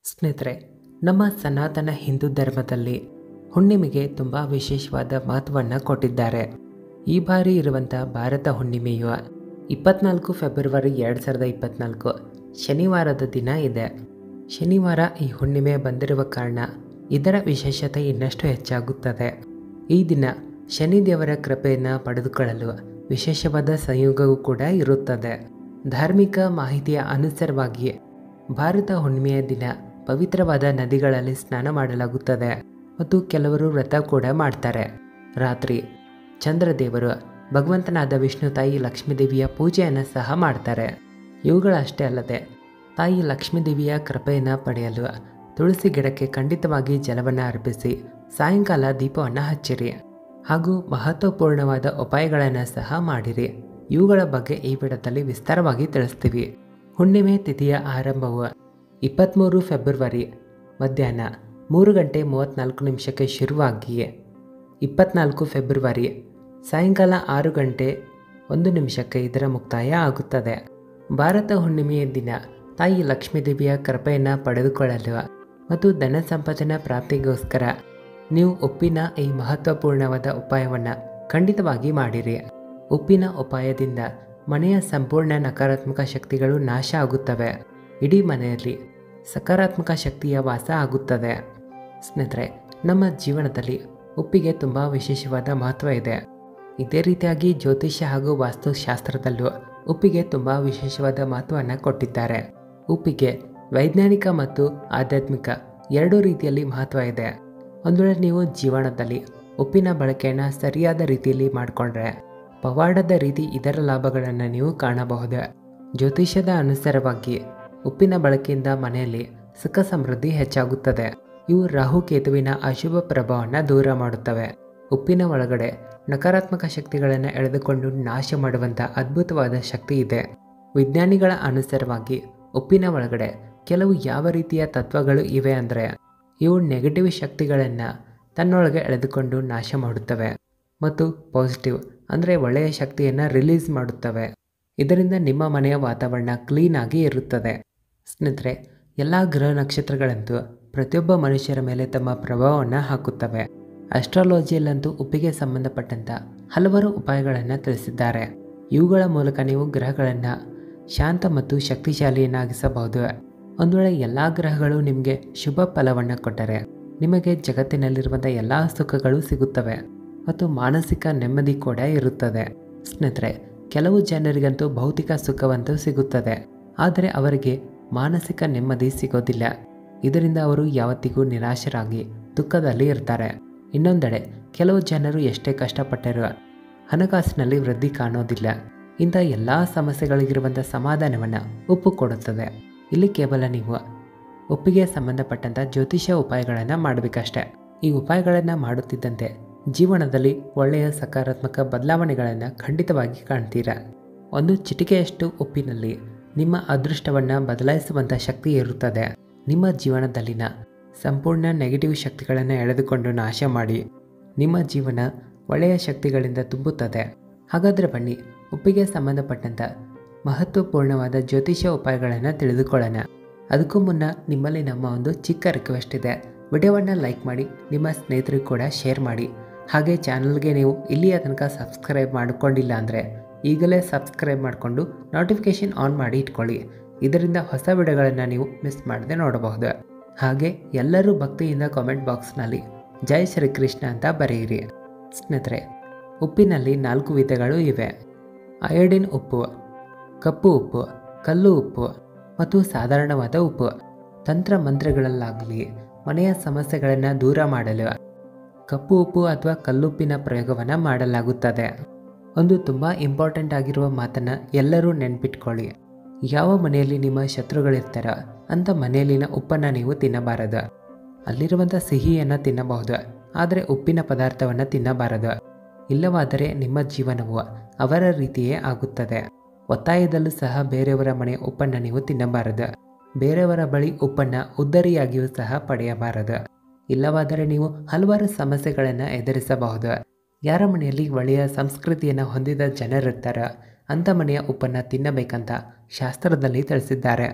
ಸ್ನೇಹಿತರೆ ನಮ್ಮ ಸನಾತನ ಹಿಂದೂ ಧರ್ಮದಲ್ಲಿ ಹುಣ್ಣಿಮೆಗೆ ತುಂಬ ವಿಶೇಷವಾದ ಮಹತ್ವವನ್ನು ಕೊಟ್ಟಿದ್ದಾರೆ ಈ ಬಾರಿ ಇರುವಂಥ ಭಾರತ ಹುಣ್ಣಿಮೆಯು ಇಪ್ಪತ್ನಾಲ್ಕು ಫೆಬ್ರವರಿ ಎರಡು ಸಾವಿರದ ಇಪ್ಪತ್ನಾಲ್ಕು ಶನಿವಾರದ ದಿನ ಇದೆ ಶನಿವಾರ ಈ ಹುಣ್ಣಿಮೆ ಬಂದಿರುವ ಕಾರಣ ಇದರ ವಿಶೇಷತೆ ಇನ್ನಷ್ಟು ಹೆಚ್ಚಾಗುತ್ತದೆ ಈ ದಿನ ಶನಿದೇವರ ಕೃಪೆಯನ್ನು ಪಡೆದುಕೊಳ್ಳಲು ವಿಶೇಷವಾದ ಸಂಯೋಗವೂ ಕೂಡ ಇರುತ್ತದೆ ಧಾರ್ಮಿಕ ಮಾಹಿತಿಯ ಅನುಸಾರವಾಗಿ ಭಾರತ ಹುಣ್ಣಿಮೆಯ ದಿನ ಪವಿತ್ರವಾದ ನದಿಗಳಲ್ಲಿ ಸ್ನಾನ ಮಾಡಲಾಗುತ್ತದೆ ಮತ್ತು ಕೆಲವರು ವ್ರತ ಕೂಡ ಮಾಡ್ತಾರೆ ರಾತ್ರಿ ಚಂದ್ರದೇವರು ಭಗವಂತನಾದ ವಿಷ್ಣು ತಾಯಿ ಲಕ್ಷ್ಮೀದೇವಿಯ ಪೂಜೆಯನ್ನು ಸಹ ಮಾಡ್ತಾರೆ ಇವುಗಳಷ್ಟೇ ಅಲ್ಲದೆ ತಾಯಿ ಲಕ್ಷ್ಮೀದೇವಿಯ ಕೃಪೆಯನ್ನು ಪಡೆಯಲು ತುಳಸಿ ಗಿಡಕ್ಕೆ ಖಂಡಿತವಾಗಿ ಜಲವನ್ನು ಅರ್ಪಿಸಿ ಸಾಯಂಕಾಲ ದೀಪವನ್ನು ಹಚ್ಚಿರಿ ಹಾಗೂ ಮಹತ್ವಪೂರ್ಣವಾದ ಉಪಾಯಗಳನ್ನು ಸಹ ಮಾಡಿರಿ ಇವುಗಳ ಬಗ್ಗೆ ಈ ವಿಡಿಯೋದಲ್ಲಿ ವಿಸ್ತಾರವಾಗಿ ತಿಳಿಸ್ತೀವಿ ಹುಣ್ಣಿಮೆ ತಿಥಿಯ ಆರಂಭವು ಇಪ್ಪತ್ತ್ಮೂರು ಫೆಬ್ರವರಿ ಮಧ್ಯಾಹ್ನ ಮೂರು ಗಂಟೆ ಮೂವತ್ತ್ನಾಲ್ಕು ನಿಮಿಷಕ್ಕೆ ಶುರುವಾಗಿ ಇಪ್ಪತ್ನಾಲ್ಕು ಫೆಬ್ರವರಿ ಸಾಯಂಕಾಲ ಆರು ಗಂಟೆ ಒಂದು ನಿಮಿಷಕ್ಕೆ ಇದರ ಮುಕ್ತಾಯ ಆಗುತ್ತದೆ ಭಾರತ ಹುಣ್ಣಿಮೆಯ ದಿನ ತಾಯಿ ಲಕ್ಷ್ಮೀದೇವಿಯ ಕೃಪೆಯನ್ನು ಪಡೆದುಕೊಳ್ಳಲು ಮತ್ತು ಧನ ಸಂಪತ್ತಿನ ಪ್ರಾಪ್ತಿಗೋಸ್ಕರ ನೀವು ಉಪ್ಪಿನ ಈ ಮಹತ್ವಪೂರ್ಣವಾದ ಉಪಾಯವನ್ನು ಖಂಡಿತವಾಗಿ ಮಾಡಿರಿ ಉಪ್ಪಿನ ಉಪಾಯದಿಂದ ಮನೆಯ ಸಂಪೂರ್ಣ ನಕಾರಾತ್ಮಕ ಶಕ್ತಿಗಳು ನಾಶ ಆಗುತ್ತವೆ ಇಡೀ ಮನೆಯಲ್ಲಿ ಸಕಾರಾತ್ಮಕ ಶಕ್ತಿಯ ವಾಸ ಆಗುತ್ತದೆ ಸ್ನೇಹಿತರೆ ನಮ್ಮ ಜೀವನದಲ್ಲಿ ಉಪ್ಪಿಗೆ ತುಂಬ ವಿಶೇಷವಾದ ಮಹತ್ವ ಇದೆ ಇದೇ ರೀತಿಯಾಗಿ ಜ್ಯೋತಿಷ್ಯ ಹಾಗೂ ವಾಸ್ತುಶಾಸ್ತ್ರದಲ್ಲೂ ಉಪ್ಪಿಗೆ ತುಂಬ ವಿಶೇಷವಾದ ಮಹತ್ವವನ್ನು ಕೊಟ್ಟಿದ್ದಾರೆ ಉಪ್ಪಿಗೆ ವೈಜ್ಞಾನಿಕ ಮತ್ತು ಆಧ್ಯಾತ್ಮಿಕ ಎರಡೂ ರೀತಿಯಲ್ಲಿ ಮಹತ್ವ ಇದೆ ಒಂದು ವೇಳೆ ನೀವು ಜೀವನದಲ್ಲಿ ಉಪ್ಪಿನ ಬಳಕೆಯನ್ನು ಸರಿಯಾದ ರೀತಿಯಲ್ಲಿ ಮಾಡಿಕೊಂಡ್ರೆ ಪವಾಡದ ರೀತಿ ಇದರ ಲಾಭಗಳನ್ನು ನೀವು ಕಾಣಬಹುದು ಜ್ಯೋತಿಷ್ಯದ ಅನುಸಾರವಾಗಿ ಉಪ್ಪಿನ ಬಳಕೆಯಿಂದ ಮನೆಯಲ್ಲಿ ಸುಖ ಸಮೃದ್ಧಿ ಹೆಚ್ಚಾಗುತ್ತದೆ ಇವು ರಾಹುಕೇತುವಿನ ಅಶುಭ ಪ್ರಭಾವವನ್ನು ದೂರ ಮಾಡುತ್ತವೆ ಉಪ್ಪಿನ ಒಳಗಡೆ ನಕಾರಾತ್ಮಕ ಶಕ್ತಿಗಳನ್ನು ಎಳೆದುಕೊಂಡು ನಾಶ ಮಾಡುವಂಥ ಅದ್ಭುತವಾದ ಶಕ್ತಿ ಇದೆ ವಿಜ್ಞಾನಿಗಳ ಅನುಸಾರವಾಗಿ ಉಪ್ಪಿನ ಒಳಗಡೆ ಕೆಲವು ಯಾವ ರೀತಿಯ ತತ್ವಗಳು ಇವೆ ಅಂದರೆ ಇವು ನೆಗೆಟಿವ್ ಶಕ್ತಿಗಳನ್ನು ತನ್ನೊಳಗೆ ಎಳೆದುಕೊಂಡು ನಾಶ ಮಾಡುತ್ತವೆ ಮತ್ತು ಪಾಸಿಟಿವ್ ಅಂದರೆ ಒಳ್ಳೆಯ ಶಕ್ತಿಯನ್ನು ರಿಲೀಸ್ ಮಾಡುತ್ತವೆ ಇದರಿಂದ ನಿಮ್ಮ ಮನೆಯ ವಾತಾವರಣ ಕ್ಲೀನಾಗಿ ಇರುತ್ತದೆ ಸ್ನೇಹಿತರೆ ಎಲ್ಲ ಗ್ರಹ ನಕ್ಷತ್ರಗಳಂತೂ ಪ್ರತಿಯೊಬ್ಬ ಮನುಷ್ಯರ ಮೇಲೆ ತಮ್ಮ ಪ್ರಭಾವವನ್ನು ಹಾಕುತ್ತವೆ ಅಸ್ಟ್ರಾಲಜಿಯಲ್ಲಂತೂ ಉಪ್ಪಿಗೆ ಸಂಬಂಧಪಟ್ಟಂಥ ಹಲವಾರು ಉಪಾಯಗಳನ್ನು ತಿಳಿಸಿದ್ದಾರೆ ಇವುಗಳ ಮೂಲಕ ನೀವು ಗ್ರಹಗಳನ್ನು ಶಾಂತ ಮತ್ತು ಶಕ್ತಿಶಾಲಿಯನ್ನಾಗಿಸಬಹುದು ಒಂದು ವೇಳೆ ಎಲ್ಲ ಗ್ರಹಗಳು ನಿಮಗೆ ಶುಭ ಫಲವನ್ನು ಕೊಟ್ಟರೆ ನಿಮಗೆ ಜಗತ್ತಿನಲ್ಲಿರುವಂಥ ಎಲ್ಲ ಸುಖಗಳು ಸಿಗುತ್ತವೆ ಮತ್ತು ಮಾನಸಿಕ ನೆಮ್ಮದಿ ಕೂಡ ಇರುತ್ತದೆ ಸ್ನೇಹಿತರೆ ಕೆಲವು ಜನರಿಗಂತೂ ಭೌತಿಕ ಸುಖವಂತೂ ಸಿಗುತ್ತದೆ ಆದರೆ ಅವರಿಗೆ ಮಾನಸಿಕ ನೆಮ್ಮದಿ ಸಿಗೋದಿಲ್ಲ ಇದರಿಂದ ಅವರು ಯಾವತ್ತಿಗೂ ನಿರಾಶರಾಗಿ ದುಃಖದಲ್ಲಿ ಇರ್ತಾರೆ ಇನ್ನೊಂದೆಡೆ ಕೆಲವು ಜನರು ಎಷ್ಟೇ ಕಷ್ಟಪಟ್ಟರೂ ಹಣಕಾಸಿನಲ್ಲಿ ವೃದ್ಧಿ ಕಾಣೋದಿಲ್ಲ ಇಂಥ ಎಲ್ಲ ಸಮಸ್ಯೆಗಳಿಗಿರುವಂಥ ಸಮಾಧಾನವನ್ನು ಉಪ್ಪು ಕೊಡುತ್ತದೆ ಇಲ್ಲಿ ಕೇವಲ ನೀವು ಉಪ್ಪಿಗೆ ಸಂಬಂಧಪಟ್ಟಂಥ ಜ್ಯೋತಿಷ್ಯ ಉಪಾಯಗಳನ್ನು ಮಾಡಬೇಕಷ್ಟೆ ಈ ಉಪಾಯಗಳನ್ನು ಮಾಡುತ್ತಿದ್ದಂತೆ ಜೀವನದಲ್ಲಿ ಒಳ್ಳೆಯ ಸಕಾರಾತ್ಮಕ ಬದಲಾವಣೆಗಳನ್ನು ಖಂಡಿತವಾಗಿ ಕಾಣ್ತೀರಾ ಒಂದು ಚಿಟಿಕೆಯಷ್ಟು ಉಪ್ಪಿನಲ್ಲಿ ನಿಮ್ಮ ಅದೃಷ್ಟವನ್ನು ಬದಲಾಯಿಸುವಂಥ ಶಕ್ತಿ ಇರುತ್ತದೆ ನಿಮ್ಮ ಜೀವನದಲ್ಲಿನ ಸಂಪೂರ್ಣ ನೆಗೆಟಿವ್ ಶಕ್ತಿಗಳನ್ನು ಎಳೆದುಕೊಂಡು ನಾಶ ಮಾಡಿ ನಿಮ್ಮ ಜೀವನ ಒಳ್ಳೆಯ ಶಕ್ತಿಗಳಿಂದ ತುಂಬುತ್ತದೆ ಹಾಗಾದರೆ ಬನ್ನಿ ಉಪ್ಪಿಗೆ ಸಂಬಂಧಪಟ್ಟಂಥ ಮಹತ್ವಪೂರ್ಣವಾದ ಜ್ಯೋತಿಷ್ಯ ಉಪಾಯಗಳನ್ನು ತಿಳಿದುಕೊಳ್ಳೋಣ ಅದಕ್ಕೂ ಮುನ್ನ ನಿಮ್ಮಲ್ಲಿ ನಮ್ಮ ಒಂದು ಚಿಕ್ಕ ರಿಕ್ವೆಸ್ಟ್ ಇದೆ ವಿಡಿಯೋವನ್ನು ಲೈಕ್ ಮಾಡಿ ನಿಮ್ಮ ಸ್ನೇಹಿತರಿಗೂ ಕೂಡ ಶೇರ್ ಮಾಡಿ ಹಾಗೆ ಚಾನಲ್ಗೆ ನೀವು ಇಲ್ಲಿಯ ತನಕ ಸಬ್ಸ್ಕ್ರೈಬ್ ಮಾಡಿಕೊಂಡಿಲ್ಲ ಅಂದರೆ ಈಗಲೇ ಸಬ್ಸ್ಕ್ರೈಬ್ ಮಾಡಿಕೊಂಡು ನೋಟಿಫಿಕೇಷನ್ ಆನ್ ಮಾಡಿ ಇಟ್ಕೊಳ್ಳಿ ಇದರಿಂದ ಹೊಸ ವಿಡಿಯೋಗಳನ್ನು ನೀವು ಮಿಸ್ ಮಾಡದೆ ನೋಡಬಹುದು ಹಾಗೆ ಎಲ್ಲರೂ ಭಕ್ತಿಯಿಂದ ಕಾಮೆಂಟ್ ಬಾಕ್ಸ್ನಲ್ಲಿ ಜೈ ಶ್ರೀಕೃಷ್ಣ ಅಂತ ಬರೆಯಿರಿ ಸ್ನೇಹಿತರೆ ಉಪ್ಪಿನಲ್ಲಿ ನಾಲ್ಕು ವಿಧಗಳು ಇವೆ ಅಯೋಡಿನ್ ಉಪ್ಪು ಕಪ್ಪು ಉಪ್ಪು ಕಲ್ಲು ಉಪ್ಪು ಮತ್ತು ಸಾಧಾರಣವಾದ ಉಪ್ಪು ತಂತ್ರ ಮಂತ್ರಗಳಲ್ಲಾಗಲಿ ಮನೆಯ ಸಮಸ್ಯೆಗಳನ್ನು ದೂರ ಮಾಡಲು ಕಪ್ಪು ಉಪ್ಪು ಅಥವಾ ಕಲ್ಲುಪ್ಪಿನ ಪ್ರಯೋಗವನ್ನು ಮಾಡಲಾಗುತ್ತದೆ ಒಂದು ತುಂಬ ಇಂಪಾರ್ಟೆಂಟ್ ಆಗಿರುವ ಮಾತನ್ನು ಎಲ್ಲರೂ ನೆನ್ಪಿಟ್ಕೊಳ್ಳಿ ಯಾವ ಮನೆಯಲ್ಲಿ ನಿಮ್ಮ ಶತ್ರುಗಳಿರ್ತಾರೋ ಅಂಥ ಮನೆಯಲ್ಲಿನ ಉಪ್ಪನ್ನು ನೀವು ತಿನ್ನಬಾರದು ಅಲ್ಲಿರುವಂಥ ಸಿಹಿಯನ್ನು ತಿನ್ನಬಹುದು ಆದರೆ ಉಪ್ಪಿನ ಪದಾರ್ಥವನ್ನು ತಿನ್ನಬಾರದು ಇಲ್ಲವಾದರೆ ನಿಮ್ಮ ಜೀವನವು ಅವರ ರೀತಿಯೇ ಆಗುತ್ತದೆ ಒತ್ತಾಯದಲ್ಲೂ ಸಹ ಬೇರೆಯವರ ಮನೆ ಉಪ್ಪನ್ನು ನೀವು ತಿನ್ನಬಾರದು ಬೇರೆಯವರ ಬಳಿ ಉಪ್ಪನ್ನು ಉದ್ದರಿಯಾಗಿಯೂ ಸಹ ಪಡೆಯಬಾರದು ಇಲ್ಲವಾದರೆ ನೀವು ಹಲವಾರು ಸಮಸ್ಯೆಗಳನ್ನು ಎದುರಿಸಬಹುದು ಯಾರ ಮನೆಯಲ್ಲಿ ಒಳ್ಳೆಯ ಸಂಸ್ಕೃತಿಯನ್ನು ಹೊಂದಿದ ಜನರಿರ್ತಾರೋ ಅಂಥ ಮನೆಯ ಉಪ್ಪನ್ನು ತಿನ್ನಬೇಕಂತ ಶಾಸ್ತ್ರದಲ್ಲಿ ತಿಳಿಸಿದ್ದಾರೆ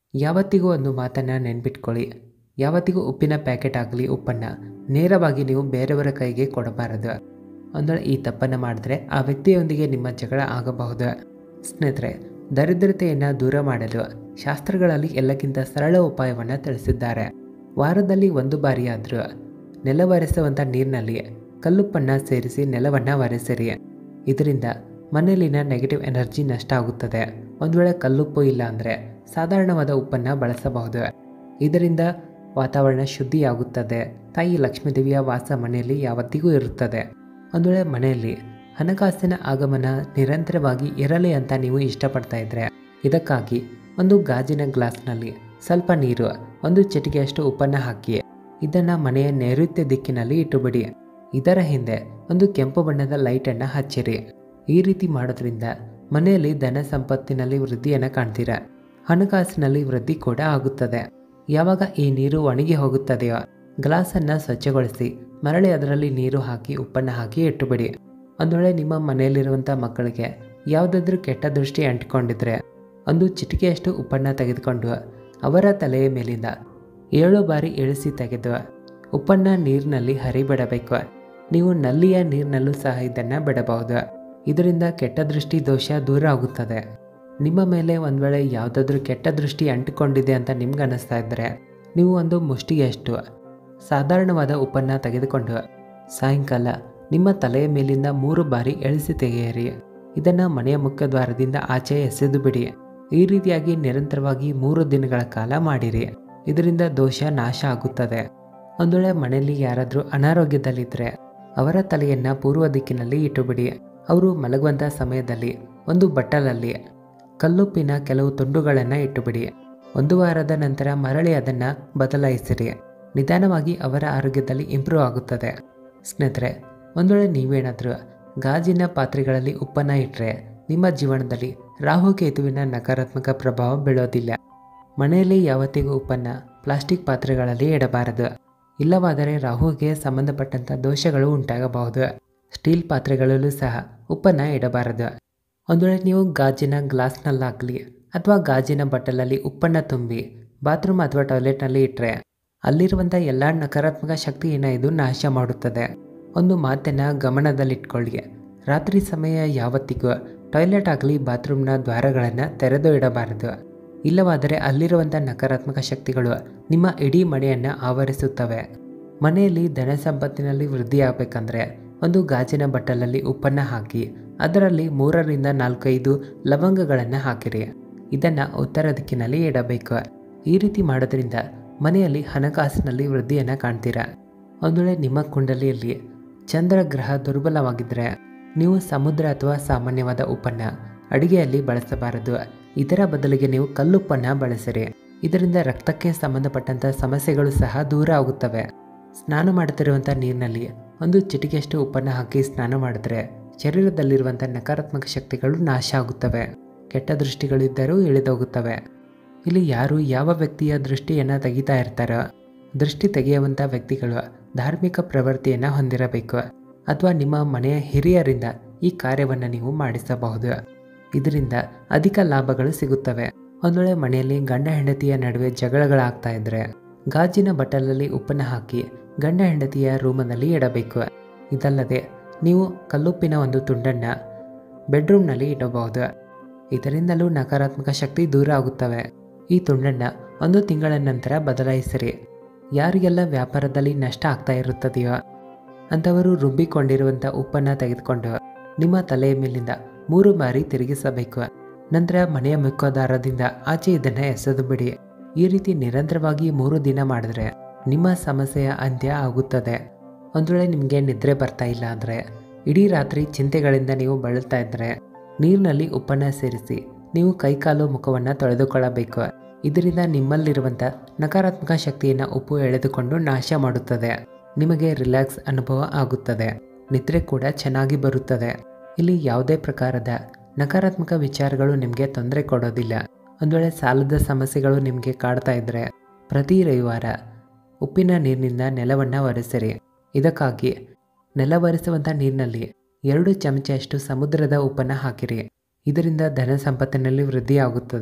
ಯಾವತ್ತಿಗೂ ಒಂದು ಮಾತನ್ನು ನೆನ್ಪಿಟ್ಕೊಳ್ಳಿ ಯಾವತ್ತಿಗೂ ಉಪ್ಪಿನ ಪ್ಯಾಕೆಟ್ ಆಗಲಿ ಉಪ್ಪನ್ನು ನೇರವಾಗಿ ನೀವು ಬೇರೆಯವರ ಕೈಗೆ ಕೊಡಬಾರದು ಅಂದರೆ ಈ ತಪ್ಪನ್ನು ಮಾಡಿದ್ರೆ ಆ ವ್ಯಕ್ತಿಯೊಂದಿಗೆ ನಿಮ್ಮ ಜಗಳ ಆಗಬಹುದು ಸ್ನೇಹಿತರೆ ದರಿದ್ರತೆಯನ್ನು ದೂರ ಮಾಡಲು ಶಾಸ್ತ್ರಗಳಲ್ಲಿ ಎಲ್ಲಕ್ಕಿಂತ ಸರಳ ಉಪಾಯವನ್ನು ತಿಳಿಸಿದ್ದಾರೆ ವಾರದಲ್ಲಿ ಒಂದು ಬಾರಿಯಾದರೂ ನೆಲ ಒರೆಸುವಂಥ ನೀರಿನಲ್ಲಿ ಕಲ್ಲುಪ್ಪನ್ನು ಸೇರಿಸಿ ನೆಲವನ್ನು ಒರೆಸಿರಿ ಇದರಿಂದ ಮನೆಯಲ್ಲಿನ ನೆಗೆಟಿವ್ ಎನರ್ಜಿ ನಷ್ಟ ಆಗುತ್ತದೆ ಒಂದು ವೇಳೆ ಕಲ್ಲುಪ್ಪು ಇಲ್ಲ ಅಂದರೆ ಸಾಧಾರಣವಾದ ಉಪ್ಪನ್ನು ಬಳಸಬಹುದು ಇದರಿಂದ ವಾತಾವರಣ ಶುದ್ಧಿಯಾಗುತ್ತದೆ ತಾಯಿ ಲಕ್ಷ್ಮೀದೇವಿಯ ವಾಸ ಮನೆಯಲ್ಲಿ ಯಾವತ್ತಿಗೂ ಇರುತ್ತದೆ ಒಂದು ವೇಳೆ ಮನೆಯಲ್ಲಿ ಹಣಕಾಸಿನ ಆಗಮನ ನಿರಂತರವಾಗಿ ಇರಲಿ ಅಂತ ನೀವು ಇಷ್ಟಪಡ್ತಾ ಇದ್ರೆ ಇದಕ್ಕಾಗಿ ಒಂದು ಗಾಜಿನ ಗ್ಲಾಸ್ನಲ್ಲಿ ಸ್ವಲ್ಪ ನೀರು ಒಂದು ಚಿಟಿಕೆಯಷ್ಟು ಉಪ್ಪನ್ನು ಹಾಕಿ ಇದನ್ನು ಮನೆಯ ನೈಋತ್ಯ ದಿಕ್ಕಿನಲ್ಲಿ ಇಟ್ಟುಬಿಡಿ ಇದರ ಹಿಂದೆ ಒಂದು ಕೆಂಪು ಬಣ್ಣದ ಲೈಟನ್ನು ಹಚ್ಚಿರಿ ಈ ರೀತಿ ಮಾಡೋದ್ರಿಂದ ಮನೆಯಲ್ಲಿ ಧನ ಸಂಪತ್ತಿನಲ್ಲಿ ವೃದ್ಧಿಯನ್ನು ಕಾಣ್ತೀರಾ ಹಣಕಾಸಿನಲ್ಲಿ ವೃದ್ಧಿ ಕೂಡ ಆಗುತ್ತದೆ ಯಾವಾಗ ಈ ನೀರು ಒಣಗಿ ಹೋಗುತ್ತದೆಯೋ ಗ್ಲಾಸನ್ನು ಸ್ವಚ್ಛಗೊಳಿಸಿ ಮರಳಿ ಅದರಲ್ಲಿ ನೀರು ಹಾಕಿ ಉಪ್ಪನ್ನು ಹಾಕಿ ಇಟ್ಟುಬಿಡಿ ಒಂದು ವೇಳೆ ನಿಮ್ಮ ಮನೆಯಲ್ಲಿರುವಂಥ ಮಕ್ಕಳಿಗೆ ಯಾವುದಾದ್ರೂ ಕೆಟ್ಟ ದೃಷ್ಟಿ ಅಂಟಿಕೊಂಡಿದ್ರೆ ಒಂದು ಚಿಟಿಕೆಯಷ್ಟು ಉಪ್ಪನ್ನು ತೆಗೆದುಕೊಂಡು ಅವರ ತಲೆಯ ಮೇಲಿಂದ ಏಳು ಬಾರಿ ಇಳಿಸಿ ತೆಗೆದು ಉಪ್ಪನ್ನು ನೀರಿನಲ್ಲಿ ಹರಿಬಿಡಬೇಕು ನೀವು ನಲ್ಲಿಯ ನೀರಿನಲ್ಲೂ ಸಹ ಇದನ್ನು ಬಿಡಬಹುದು ಇದರಿಂದ ಕೆಟ್ಟ ದೃಷ್ಟಿ ದೋಷ ದೂರ ಆಗುತ್ತದೆ ನಿಮ್ಮ ಮೇಲೆ ಒಂದು ವೇಳೆ ಯಾವುದಾದ್ರೂ ಕೆಟ್ಟ ದೃಷ್ಟಿ ಅಂಟಿಕೊಂಡಿದೆ ಅಂತ ನಿಮ್ಗೆ ಅನ್ನಿಸ್ತಾ ಇದ್ದರೆ ನೀವು ಒಂದು ಮುಷ್ಟಿಯಷ್ಟು ಸಾಧಾರಣವಾದ ಉಪ್ಪನ್ನು ತೆಗೆದುಕೊಂಡು ಸಾಯಂಕಾಲ ನಿಮ್ಮ ತಲೆಯ ಮೇಲಿಂದ ಮೂರು ಬಾರಿ ಎಳಿಸಿ ತೆಗೆಯಿರಿ ಇದನ್ನು ಮನೆಯ ಮುಖ್ಯದ್ವಾರದಿಂದ ಆಚೆ ಎಸೆದು ಬಿಡಿ ಈ ರೀತಿಯಾಗಿ ನಿರಂತರವಾಗಿ ಮೂರು ದಿನಗಳ ಕಾಲ ಮಾಡಿರಿ ಇದರಿಂದ ದೋಷ ನಾಶ ಆಗುತ್ತದೆ ಒಂದು ವೇಳೆ ಮನೆಯಲ್ಲಿ ಯಾರಾದರೂ ಅನಾರೋಗ್ಯದಲ್ಲಿದ್ದರೆ ಅವರ ತಲೆಯನ್ನು ಪೂರ್ವ ದಿಕ್ಕಿನಲ್ಲಿ ಇಟ್ಟುಬಿಡಿ ಅವರು ಮಲಗುವಂಥ ಸಮಯದಲ್ಲಿ ಒಂದು ಬಟ್ಟಲಲ್ಲಿ ಕಲ್ಲುಪ್ಪಿನ ಕೆಲವು ತುಂಡುಗಳನ್ನು ಇಟ್ಟುಬಿಡಿ ಒಂದು ವಾರದ ನಂತರ ಮರಳಿ ಅದನ್ನು ಬದಲಾಯಿಸಿರಿ ನಿಧಾನವಾಗಿ ಅವರ ಆರೋಗ್ಯದಲ್ಲಿ ಇಂಪ್ರೂವ್ ಆಗುತ್ತದೆ ಸ್ನೇಹಿತರೆ ಒಂದು ವೇಳೆ ನೀವೇನಾದರೂ ಗಾಜಿನ ಪಾತ್ರೆಗಳಲ್ಲಿ ಉಪ್ಪನ್ನು ಇಟ್ಟರೆ ನಿಮ್ಮ ಜೀವನದಲ್ಲಿ ರಾಹುಕೇತುವಿನ ನಕಾರಾತ್ಮಕ ಪ್ರಭಾವ ಬೀಳೋದಿಲ್ಲ ಮನೆಯಲ್ಲಿ ಯಾವತ್ತಿಗೂ ಉಪ್ಪನ್ನು ಪ್ಲಾಸ್ಟಿಕ್ ಪಾತ್ರೆಗಳಲ್ಲಿ ಇಡಬಾರದು ಇಲ್ಲವಾದರೆ ರಾಹುಗೆ ಸಂಬಂಧಪಟ್ಟಂಥ ದೋಷಗಳು ಉಂಟಾಗಬಹುದು ಸ್ಟೀಲ್ ಪಾತ್ರೆಗಳಲ್ಲೂ ಸಹ ಉಪ್ಪನ್ನು ಇಡಬಾರದು ಒಂದು ವೇಳೆ ನೀವು ಗಾಜಿನ ಗ್ಲಾಸ್ನಲ್ಲಾಗಲಿ ಅಥವಾ ಗಾಜಿನ ಬಟ್ಟಲಲ್ಲಿ ಉಪ್ಪನ್ನು ತುಂಬಿ ಬಾತ್ರೂಮ್ ಅಥವಾ ಟಾಯ್ಲೆಟ್ನಲ್ಲಿ ಇಟ್ಟರೆ ಅಲ್ಲಿರುವಂಥ ಎಲ್ಲ ನಕಾರಾತ್ಮಕ ಶಕ್ತಿಯನ್ನು ಇದು ನಾಶ ಮಾಡುತ್ತದೆ ಒಂದು ಮಾತನ್ನು ಗಮನದಲ್ಲಿಟ್ಕೊಳ್ಳಿ ರಾತ್ರಿ ಸಮಯ ಯಾವತ್ತಿಗೂ ಟಾಯ್ಲೆಟ್ ಆಗಲಿ ಬಾತ್ರೂಮ್ನ ದ್ವಾರಗಳನ್ನು ತೆರೆದು ಇಡಬಾರದು ಇಲ್ಲವಾದರೆ ಅಲ್ಲಿರುವಂಥ ನಕಾರಾತ್ಮಕ ಶಕ್ತಿಗಳು ನಿಮ್ಮ ಇಡೀ ಮನೆಯನ್ನು ಆವರಿಸುತ್ತವೆ ಮನೆಯಲ್ಲಿ ಧನ ಸಂಪತ್ತಿನಲ್ಲಿ ವೃದ್ಧಿಯಾಗಬೇಕಂದ್ರೆ ಒಂದು ಗಾಜಿನ ಬಟ್ಟಲಲ್ಲಿ ಉಪ್ಪನ್ನು ಹಾಕಿ ಅದರಲ್ಲಿ ಮೂರರಿಂದ ನಾಲ್ಕೈದು ಲವಂಗಗಳನ್ನು ಹಾಕಿರಿ ಇದನ್ನು ಉತ್ತರ ದಿಕ್ಕಿನಲ್ಲಿ ಇಡಬೇಕು ಈ ರೀತಿ ಮಾಡೋದ್ರಿಂದ ಮನೆಯಲ್ಲಿ ಹಣಕಾಸಿನಲ್ಲಿ ವೃದ್ಧಿಯನ್ನು ಕಾಣ್ತೀರಾ ಒಂದು ವೇಳೆ ನಿಮ್ಮ ಕುಂಡಲಿಯಲ್ಲಿ ಚಂದ್ರ ಗ್ರಹ ದುರ್ಬಲವಾಗಿದ್ದರೆ ನೀವು ಸಮುದ್ರ ಅಥವಾ ಸಾಮಾನ್ಯವಾದ ಉಪ್ಪನ್ನು ಅಡಿಗೆಯಲ್ಲಿ ಬಳಸಬಾರದು ಇದರ ಬದಲಿಗೆ ನೀವು ಕಲ್ಲುಪ್ಪನ್ನು ಬಳಸಿರಿ ಇದರಿಂದ ರಕ್ತಕ್ಕೆ ಸಂಬಂಧಪಟ್ಟಂಥ ಸಮಸ್ಯೆಗಳು ಸಹ ದೂರ ಆಗುತ್ತವೆ ಸ್ನಾನ ಮಾಡುತ್ತಿರುವಂಥ ನೀರಿನಲ್ಲಿ ಒಂದು ಚಿಟಿಕೆಯಷ್ಟು ಉಪ್ಪನ್ನು ಹಾಕಿ ಸ್ನಾನ ಮಾಡಿದ್ರೆ ಶರೀರದಲ್ಲಿರುವಂಥ ನಕಾರಾತ್ಮಕ ಶಕ್ತಿಗಳು ನಾಶ ಆಗುತ್ತವೆ ಕೆಟ್ಟ ದೃಷ್ಟಿಗಳಿದ್ದರೂ ಇಳಿದೋಗುತ್ತವೆ ಇಲ್ಲಿ ಯಾರು ಯಾವ ವ್ಯಕ್ತಿಯ ದೃಷ್ಟಿಯನ್ನು ತೆಗಿತಾ ಇರ್ತಾರೋ ದೃಷ್ಟಿ ತೆಗೆಯುವಂಥ ವ್ಯಕ್ತಿಗಳು ಧಾರ್ಮಿಕ ಪ್ರವೃತ್ತಿಯನ್ನು ಹೊಂದಿರಬೇಕು ಅಥವಾ ನಿಮ್ಮ ಮನೆಯ ಹಿರಿಯರಿಂದ ಈ ಕಾರ್ಯವನ್ನು ನೀವು ಮಾಡಿಸಬಹುದು ಇದರಿಂದ ಅಧಿಕ ಲಾಭಗಳು ಸಿಗುತ್ತವೆ ಒಂದು ವೇಳೆ ಮನೆಯಲ್ಲಿ ಗಂಡ ಹೆಂಡತಿಯ ನಡುವೆ ಜಗಳಗಳಾಗ್ತಾ ಇದ್ದರೆ ಗಾಜಿನ ಬಟ್ಟಲಲ್ಲಿ ಉಪ್ಪನ್ನು ಹಾಕಿ ಗಂಡ ಹೆಂಡತಿಯ ರೂಮಲ್ಲಿ ಇಡಬೇಕು ಇದಲ್ಲದೆ ನೀವು ಕಲ್ಲುಪ್ಪಿನ ಒಂದು ತುಂಡನ್ನು ಬೆಡ್ರೂಮ್ನಲ್ಲಿ ಇಡಬಹುದು ಇದರಿಂದಲೂ ನಕಾರಾತ್ಮಕ ಶಕ್ತಿ ದೂರ ಆಗುತ್ತವೆ ಈ ತುಂಡನ್ನು ಒಂದು ತಿಂಗಳ ನಂತರ ಬದಲಾಯಿಸಿರಿ ಯಾರಿಗೆಲ್ಲ ವ್ಯಾಪಾರದಲ್ಲಿ ನಷ್ಟ ಆಗ್ತಾ ಇರುತ್ತದೆಯೋ ಅಂಥವರು ರುಬ್ಬಿಕೊಂಡಿರುವಂಥ ಉಪ್ಪನ್ನು ತೆಗೆದುಕೊಂಡು ನಿಮ್ಮ ತಲೆಯ ಮೇಲಿಂದ ಮೂರು ಬಾರಿ ತಿರುಗಿಸಬೇಕು ನಂತರ ಮನೆಯ ಮುಖದಾರದಿಂದ ಆಚೆ ಇದನ್ನು ಎಸೆದು ಬಿಡಿ ಈ ರೀತಿ ನಿರಂತರವಾಗಿ ಮೂರು ದಿನ ಮಾಡಿದ್ರೆ ನಿಮ್ಮ ಸಮಸ್ಯೆಯ ಅಂತ್ಯ ಆಗುತ್ತದೆ ಒಂದು ವೇಳೆ ನಿಮಗೆ ನಿದ್ರೆ ಬರ್ತಾ ಇಲ್ಲ ಅಂದರೆ ಇಡೀ ರಾತ್ರಿ ಚಿಂತೆಗಳಿಂದ ನೀವು ಬಳಲ್ತಾ ಇದ್ದರೆ ನೀರಿನಲ್ಲಿ ಉಪ್ಪನ್ನು ಸೇರಿಸಿ ನೀವು ಕೈಕಾಲು ಮುಖವನ್ನು ತೊಳೆದುಕೊಳ್ಳಬೇಕು ಇದರಿಂದ ನಿಮ್ಮಲ್ಲಿರುವಂಥ ನಕಾರಾತ್ಮಕ ಶಕ್ತಿಯನ್ನು ಉಪ್ಪು ಎಳೆದುಕೊಂಡು ನಾಶ ಮಾಡುತ್ತದೆ ನಿಮಗೆ ರಿಲ್ಯಾಕ್ಸ್ ಅನುಭವ ಆಗುತ್ತದೆ ನಿದ್ರೆ ಕೂಡ ಚೆನ್ನಾಗಿ ಬರುತ್ತದೆ ಇಲ್ಲಿ ಯಾವುದೇ ಪ್ರಕಾರದ ನಕಾರಾತ್ಮಕ ವಿಚಾರಗಳು ನಿಮಗೆ ತೊಂದರೆ ಕೊಡೋದಿಲ್ಲ ಒಂದು ವೇಳೆ ಸಾಲದ ಸಮಸ್ಯೆಗಳು ನಿಮಗೆ ಕಾಡ್ತಾ ಇದ್ದರೆ ಪ್ರತಿ ರವಿವಾರ ಉಪ್ಪಿನ ನೀರಿನಿಂದ ನೆಲವನ್ನು ಒರೆಸಿರಿ ಇದಕ್ಕಾಗಿ ನೆಲ ಒರೆಸುವಂಥ ನೀರಿನಲ್ಲಿ ಎರಡು ಚಮಚದಷ್ಟು ಸಮುದ್ರದ ಉಪ್ಪನ್ನು ಹಾಕಿರಿ ಇದರಿಂದ ಧನ ಸಂಪತ್ತಿನಲ್ಲಿ ವೃದ್ಧಿಯಾಗುತ್ತದೆ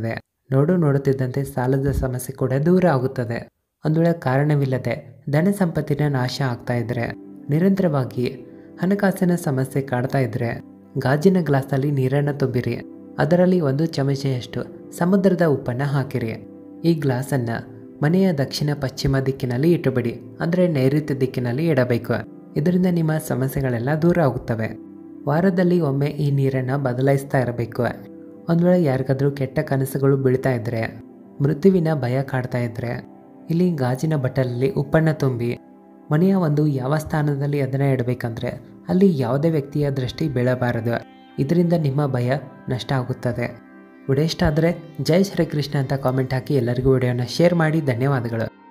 ನೋಡು ನೋಡುತ್ತಿದ್ದಂತೆ ಸಾಲದ ಸಮಸ್ಯೆ ಕೂಡ ದೂರ ಆಗುತ್ತದೆ ಒಂದು ವೇಳೆ ಕಾರಣವಿಲ್ಲದೆ ಧನ ಸಂಪತ್ತಿನ ನಾಶ ಆಗ್ತಾ ಇದ್ರೆ ನಿರಂತರವಾಗಿ ಹಣಕಾಸಿನ ಸಮಸ್ಯೆ ಕಾಡ್ತಾ ಇದ್ರೆ ಗಾಜಿನ ಗ್ಲಾಸಲ್ಲಿ ನೀರನ್ನು ತುಂಬಿರಿ ಅದರಲ್ಲಿ ಒಂದು ಚಮಚೆಯಷ್ಟು ಸಮುದ್ರದ ಉಪ್ಪನ್ನು ಹಾಕಿರಿ ಈ ಗ್ಲಾಸನ್ನು ಮನೆಯ ದಕ್ಷಿಣ ಪಶ್ಚಿಮ ದಿಕ್ಕಿನಲ್ಲಿ ಇಟ್ಟುಬಿಡಿ ಅಂದರೆ ನೈಋತ್ಯ ದಿಕ್ಕಿನಲ್ಲಿ ಇಡಬೇಕು ಇದರಿಂದ ನಿಮ್ಮ ಸಮಸ್ಯೆಗಳೆಲ್ಲ ದೂರ ಆಗುತ್ತವೆ ವಾರದಲ್ಲಿ ಒಮ್ಮೆ ಈ ನೀರನ್ನು ಬದಲಾಯಿಸ್ತಾ ಇರಬೇಕು ಒಂದು ವೇಳೆ ಯಾರಿಗಾದ್ರೂ ಕೆಟ್ಟ ಕನಸುಗಳು ಬೀಳ್ತಾ ಇದ್ದರೆ ಮೃತ್ಯುವಿನ ಭಯ ಕಾಡ್ತಾ ಇದ್ದರೆ ಇಲ್ಲಿ ಗಾಜಿನ ಬಟ್ಟಲಲ್ಲಿ ಉಪ್ಪನ್ನು ತುಂಬಿ ಮನೆಯ ಒಂದು ಯಾವ ಸ್ಥಾನದಲ್ಲಿ ಅದನ್ನು ಇಡಬೇಕಂದ್ರೆ ಅಲ್ಲಿ ಯಾವುದೇ ವ್ಯಕ್ತಿಯ ದೃಷ್ಟಿ ಬೀಳಬಾರದು ಇದರಿಂದ ನಿಮ್ಮ ಭಯ ನಷ್ಟ ಆಗುತ್ತದೆ ವಿಡಿಯೋ ಇಷ್ಟ ಆದರೆ ಜೈ ಶ್ರೀಕೃಷ್ಣ ಅಂತ ಕಾಮೆಂಟ್ ಹಾಕಿ ಎಲ್ಲರಿಗೂ ವಿಡಿಯೋನ ಶೇರ್ ಮಾಡಿ ಧನ್ಯವಾದಗಳು